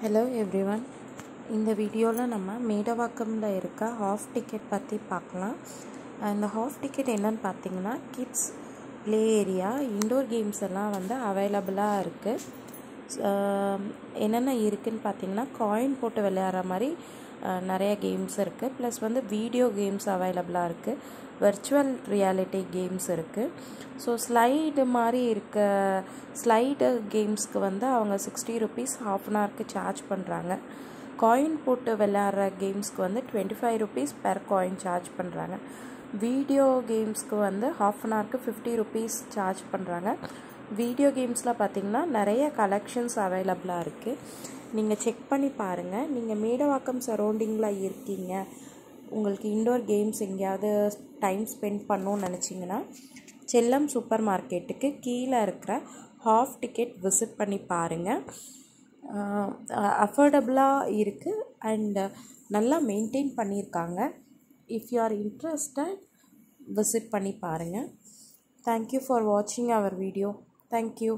hello everyone இந்த வீடியோவில் நம்ம மேடவாக்கமில் இருக்க ஹாஃப் டிக்கெட் பற்றி பார்க்கலாம் இந்த ஹாஃப் டிக்கெட் என்னன்னு பார்த்தீங்கன்னா kids play area indoor games எல்லாம் வந்து அவைலபிளாக இருக்குது என்னென்ன இருக்குதுன்னு பார்த்தீங்கன்னா காயின் போட்டு விளையாடுற மாதிரி அஹ், நிறைய கேம்ஸ் இருக்குது ப்ளஸ் வந்து வீடியோ கேம்ஸ் அவைலபிளாக இருக்குது வெர்ச்சுவல் ரியாலிட்டி கேம்ஸ் இருக்குது ஸோ ஸ்லைடு மாதிரி இருக்க ஸ்லைடு கேம்ஸ்க்கு வந்து அவங்க சிக்ஸ்டி ருபீஸ் ஹாஃப் அன் ஹவருக்கு சார்ஜ் பண்ணுறாங்க காயின் போட்டு விளையாடுற கேம்ஸ்க்கு வந்து twenty five rupees per coin charge பண்ணுறாங்க வீடியோ கேம்ஸ்க்கு வந்து ஹாஃப் அன் ஹவருக்கு ஃபிஃப்டி ருபீஸ் சார்ஜ் பண்ணுறாங்க வீடியோ கேம்ஸில் பார்த்தீங்கன்னா நிறைய கலெக்ஷன்ஸ் அவைலபிளாக இருக்குது நீங்கள் செக் பண்ணி பாருங்கள் நீங்கள் மேடவாக்கம் சரௌண்டிங்கில் இருக்கீங்க உங்களுக்கு இன்டோர் கேம்ஸ் எங்கேயாவது டைம் ஸ்பெண்ட் பண்ணணும்னு நினச்சிங்கன்னா செல்லம் சூப்பர் மார்க்கெட்டுக்கு கீழே இருக்கிற ஹாஃப் டிக்கெட் விசிட் பண்ணி பாருங்கள் அஃபோர்டபுளாக இருக்குது அண்ட் நல்லா மெயின்டைன் பண்ணியிருக்காங்க if you are interested visit பண்ணி பாருங்கள் தேங்க்யூ ஃபார் வாட்சிங் அவர் வீடியோ தேங்க்யூ